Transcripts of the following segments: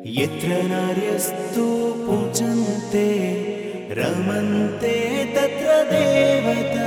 यत्र नार्यस्तु पूजन्ते रमन्ते तत्र देवता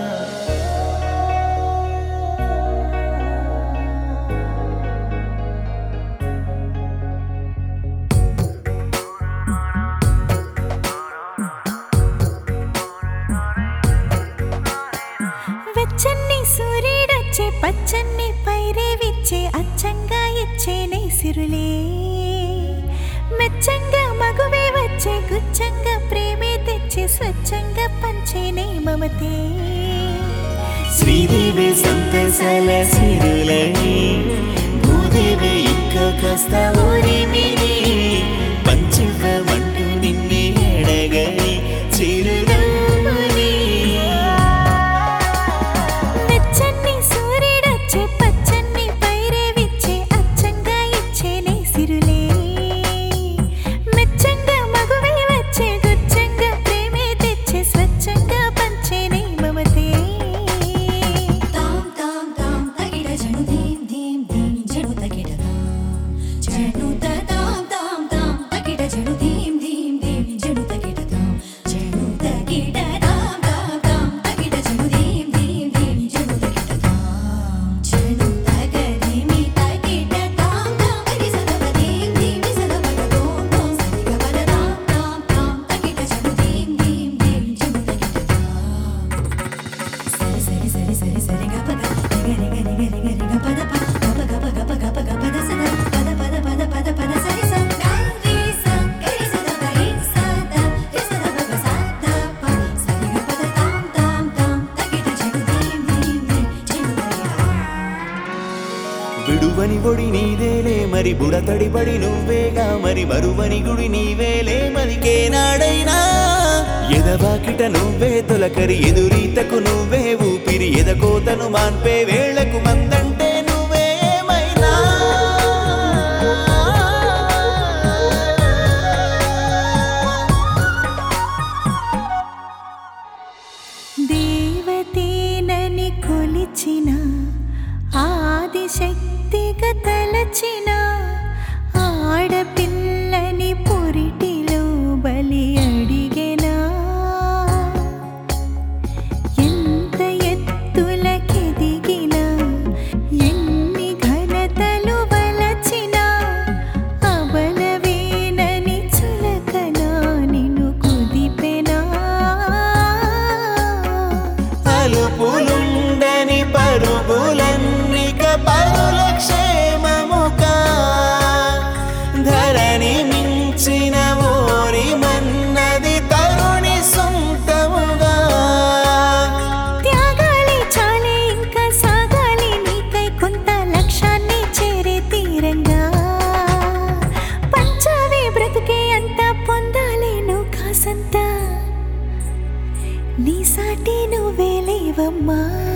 వెచ్చన్ని సూర్యుడొచ్చే పచ్చన్ని పైరేవిచ్చే అచ్చంగా ఇచ్చే నేసిరులే మెచ్చంగా మగువే వచ్చే గుచ్చంగా ప్రేమే తెచ్చే స్వచ్ఛంగా పంచే నే మమతే శ్రీదేవి సంతసల సిరులని భూదేవి ఇంకా కాస్త ఊరిమిని పంచివ్వమంటూ నిన్నే అడగని చిరునవ్వుని వెచ్చన్ని సూర్యుడొచ్చే పచ్చన్ని పైరేవిచ్చే అచ్చంగా ఇచ్చే నేసిరులే మెచ్చంగా మగువే వచ్చే గుచ్చంగా ప్రేమే తెచ్చే స్వచ్ఛంగా పంచే నే మమతే తాం తాం తాం తగిడ జను ధీం ధీం ధీం జను తగిడ తాం జను త తాం తాం తాం తగిడ జను ధీం ధీం ధీం జను తగిడ తాం జను తగిడ తాం తాం తాం తగిడ జను ధీం ధీం ధీం జను తగిడ తాం జను తగదిమి తగిడ తాం తాం తగి సదవ ధీం ధీం సదవ తోం తోం సరిగ పద తాం తాం తాం తగిడ జను ధీం ధీం ధీం జను తగిడ తాం సరి సరి సరి సరి సరి గప గ గరి గరి గరి గరి గప ద ప గప గప గప గప గప ద స ద పద పద పద పద పద సరి స గరి స గరి స ద గరి స ద రి స ద గ గ స ద ప సరి గ పద తాం తాం తాం తగిట జగు దీం దీం దీం జగు దగిట విడువని ఒడి నీదేలే మరి బుడతడి బడి నువ్వేగా మరి మరువని గుడి నీవేలే మరికేనాడైనా ఎదవాకిట నువ్వే తొలకరి ఎదురీతకు నువ్వే ఊపిరి ఎదకోతను మాన్పే వేళకు మందంటే నువ్వేమైనా దేవతేనని కొలిచిన ఆదిశక్తిగా తలచిన ఆడపిల్లని పురిటిలో బలి అడిగెనా ఎంత ఎత్తులకెదిగినా ఎన్ని ఘనతలు వలచినా అబలవేనని చులకనా నిన్ను కుదిపెనా అలుపులుండని పరుగులన్నిక పరుల క్షేమముగా ధరణి మించిన ఓరి మన్నది తరుణి సొంతముగా త్యాగాలే చాలే ఇంకా సాగాలి నీకై కొంత లక్ష్యాన్ని చేరే తీరంగా పంచావే బ్రతుకే అంత పొందాలి నువ్వు కాసంత నీ సాటి నువ్వే లేవమ్మా